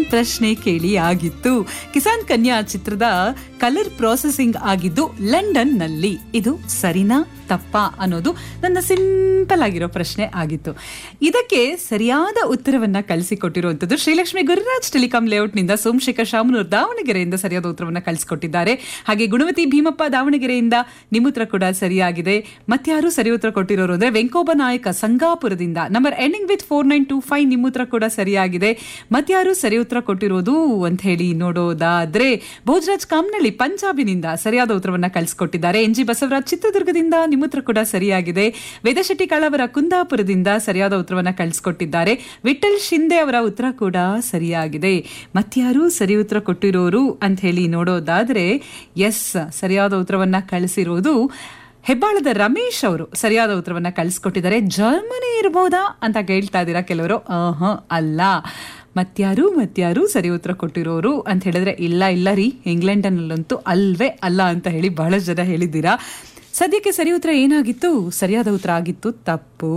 ಪ್ರಶ್ನೆ ಕೇಳಿ ಆಗಿತ್ತು ಕಿಸಾನ್ ಕನ್ಯಾ ಚಿತ್ರದ ಕಲರ್ ಪ್ರಾಸೆಸಿಂಗ್ ಆಗಿದ್ದು ಲಂಡನ್ ನಲ್ಲಿ ಇದು ಸರಿನಾ ತಪ್ಪಾ ಅನ್ನೋದು ನನ್ನ ಸಿಂಪಲ್ ಆಗಿರೋ ಪ್ರಶ್ನೆ ಆಗಿತ್ತು ಇದಕ್ಕೆ ಸರಿಯಾದ ಉತ್ತರವನ್ನ ಕಳಿಸಿಕೊಟ್ಟಿರುವಂತದ್ದು ಶ್ರೀಲಕ್ಷ್ಮಿ ಗುರುರಾಜ್ ಟೆಲಿಕಾಂ ಲೇಔಟ್ನಿಂದ ಸೋಮಶೇಖರ್ ಶಾಮನೂರ್ ದಾವಣಗೆರೆಯಿಂದ ಸರಿಯಾದ ಉತ್ತರವನ್ನ ಕಳಿಸಿಕೊಟ್ಟಿದ್ದಾರೆ ಹಾಗೆ ಗುಣವತಿ ಭೀಮಪ್ಪ ದಾವಣಗೆರೆಯಿಂದ ನಿಮ್ಮ ಉತ್ತರ ಕೂಡ ಸರಿಯಾಗಿದೆ ಮತ್ಯಾರು ಸರಿ ಉತ್ತರ ಕೊಟ್ಟಿರೋರು ಅಂದ್ರೆ ವೆಂಕೋಬ ನಾಯಕ ಸಂಗಾಪುರದಿಂದ number ending with four nine two five ನಿಮ್ಮ ಉತ್ತರ ಕೂಡ ಸರಿಯಾಗಿದೆ ಮತ್ಯಾರು ಸರಿ ಉತ್ತರ ಕೊಟ್ಟಿರೋದು ಅಂತ ಹೇಳಿ ನೋಡೋದಾದ್ರೆ ಭೋಜರಾಜ್ ಕಾಮ್ನಳ್ಳಿ ಪಂಜಾಬಿನಿಂದ ಸರಿಯಾದ ಉತ್ತರವನ್ನ ಕಳಿಸಿಕೊಟ್ಟಿದ್ದಾರೆ ಎನ್ ಜಿ ಬಸವರಾಜ್ ಚಿತ್ರದುರ್ಗದಿಂದ ನಿಮ್ಮ ಉತ್ತರ ಕೂಡ ಸರಿಯಾಗಿದೆ ವೇದಶೆಟ್ಟಿ ಕಾಳವರ ಕುಂದಾಪುರದಿಂದ ಸರಿಯಾದ ಉತ್ತರವನ್ನ ಕಳಿಸಿಕೊಟ್ಟಿದ್ದಾರೆ ವಿಠಲ್ ಶಿಂದೆ ಅವರ ಉತ್ತರ ಕೂಡ ಸರಿಯಾಗಿದೆ ಮತ್ಯಾರು ಸರಿ ಉತ್ತರ ಕೊಟ್ಟಿರೋರು ಅಂತ ಹೇಳಿ ನೋಡೋದಾದ್ರೆ ಎಸ್ ಸರಿಯಾದ ಉತ್ತರವನ್ನ ಕಳಿಸಿರೋದು ಹೆಬ್ಬಾಳದ ರಮೇಶ್ ಅವರು ಸರಿಯಾದ ಉತ್ತರವನ್ನ ಕಳಿಸ್ಕೊಟ್ಟಿದ್ದಾರೆ ಜರ್ಮನಿ ಇರ್ಬೋದಾ ಅಂತ ಕೇಳ್ತಾ ಇದ್ದೀರಾ ಕೆಲವರು ಆಹ ಅಲ್ಲ ಮತ್ಯಾರು ಮತ್ಯಾರು ಸರಿ ಉತ್ತರ ಕೊಟ್ಟಿರೋರು ಅಂತ ಹೇಳಿದ್ರೆ ಇಲ್ಲ ಇಲ್ಲ ರೀ ಇಂಗ್ಲೆಂಡ್ನಲ್ಲಂತೂ ಅಲ್ವೇ ಅಲ್ಲ ಅಂತ ಹೇಳಿ ಬಹಳ ಜನ ಹೇಳಿದ್ದೀರಾ ಸದ್ಯಕ್ಕೆ ಸರಿ ಉತ್ತರ ಏನಾಗಿತ್ತು ಸರಿಯಾದ ಉತ್ತರ ಆಗಿತ್ತು ತಪ್ಪು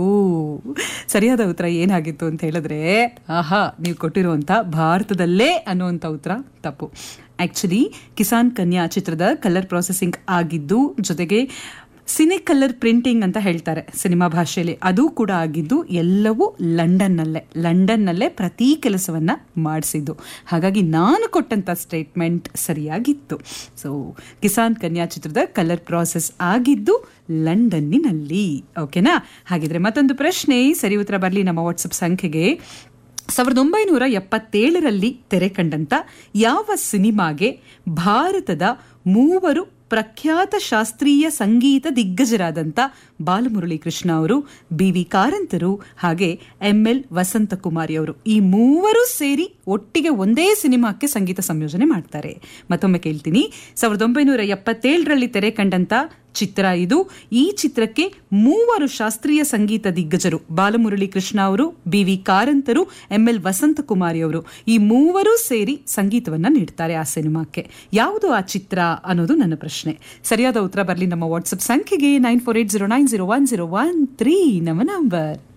ಸರಿಯಾದ ಉತ್ತರ ಏನಾಗಿತ್ತು ಅಂತ ಹೇಳಿದ್ರೆ ಆಹಾ ನೀವು ಕೊಟ್ಟಿರುವಂತ ಭಾರತದಲ್ಲೇ ಅನ್ನುವಂಥ ಉತ್ತರ ತಪ್ಪು ಆಕ್ಚುಲಿ ಕಿಸಾನ್ ಕನ್ಯಾ ಚಿತ್ರದ ಕಲರ್ ಪ್ರಾಸೆಸಿಂಗ್ ಆಗಿದ್ದು ಜೊತೆಗೆ ಸಿನಿ ಕಲರ್ ಪ್ರಿಂಟಿಂಗ್ ಅಂತ ಹೇಳ್ತಾರೆ ಸಿನಿಮಾ ಭಾಷೆಯಲ್ಲಿ ಅದು ಕೂಡ ಆಗಿದ್ದು ಎಲ್ಲವೂ ಲಂಡನ್ನಲ್ಲೇ ಲಂಡನ್ನಲ್ಲೇ ಪ್ರತಿ ಕೆಲಸವನ್ನ ಮಾಡಿಸಿದ್ದು ಹಾಗಾಗಿ ನಾನು ಕೊಟ್ಟಂತ ಸ್ಟೇಟ್ಮೆಂಟ್ ಸರಿಯಾಗಿತ್ತು ಸೊ ಕಿಸಾನ್ ಕನ್ಯಾ ಚಿತ್ರದ ಕಲರ್ ಪ್ರಾಸೆಸ್ ಆಗಿದ್ದು ಲಂಡನ್ನಿನಲ್ಲಿ ಓಕೆನಾ ಹಾಗಿದ್ರೆ ಮತ್ತೊಂದು ಪ್ರಶ್ನೆ ಸರಿ ಉತ್ತರ ಬರಲಿ ನಮ್ಮ ವಾಟ್ಸಪ್ ಸಂಖ್ಯೆಗೆ ಸಾವಿರದ ಒಂಬೈನೂರ ಎಪ್ಪತ್ತೇಳರಲ್ಲಿ ತೆರೆ ಕಂಡಂತ ಯಾವ ಸಿನಿಮಾಗೆ ಭಾರತದ ಮೂವರು ಪ್ರಖ್ಯಾತ ಶಾಸ್ತ್ರೀಯ ಸಂಗೀತ ದಿಗ್ಗಜರಾದಂಥ ಬಾಲಮುರಳಿ ಕೃಷ್ಣ ಅವರು ಬಿ ವಿ ಕಾರಂತರು ಹಾಗೆ ಎಂ ಎಲ್ ವಸಂತಕುಮಾರಿ ಅವರು ಈ ಮೂವರು ಸೇರಿ ಒಟ್ಟಿಗೆ ಒಂದೇ ಸಿನಿಮಾಕ್ಕೆ ಸಂಗೀತ ಸಂಯೋಜನೆ ಮಾಡ್ತಾರೆ ಮತ್ತೊಮ್ಮೆ ಕೇಳ್ತೀನಿ ಸಾವಿರದ ಒಂಬೈನೂರ ಎಪ್ಪತ್ತೇಳರಲ್ಲಿ ತೆರೆ ಕಂಡಂತ ಚಿತ್ರ ಇದು ಈ ಚಿತ್ರಕ್ಕೆ ಮೂವರು ಶಾಸ್ತ್ರೀಯ ಸಂಗೀತ ದಿಗ್ಗಜರು ಬಾಲಮುರಳಿ ಕೃಷ್ಣ ಅವರು ಬಿ ವಿ ಕಾರಂತರು ಎಂ ಎಲ್ ವಸಂತಕುಮಾರಿ ಅವರು ಈ ಮೂವರು ಸೇರಿ ಸಂಗೀತವನ್ನ ನೀಡ್ತಾರೆ ಆ ಸಿನಿಮಾಕ್ಕೆ ಯಾವುದು ಆ ಚಿತ್ರ ಅನ್ನೋದು ನನ್ನ ಪ್ರಶ್ನೆ ಸರಿಯಾದ ಉತ್ತರ ಬರಲಿ ನಮ್ಮ ವಾಟ್ಸ್ಆಪ್ ಸಂಖ್ಯೆಗೆ nine four eight zero nine zero one zero one three ನಮ್ಮ ನಂಬರ್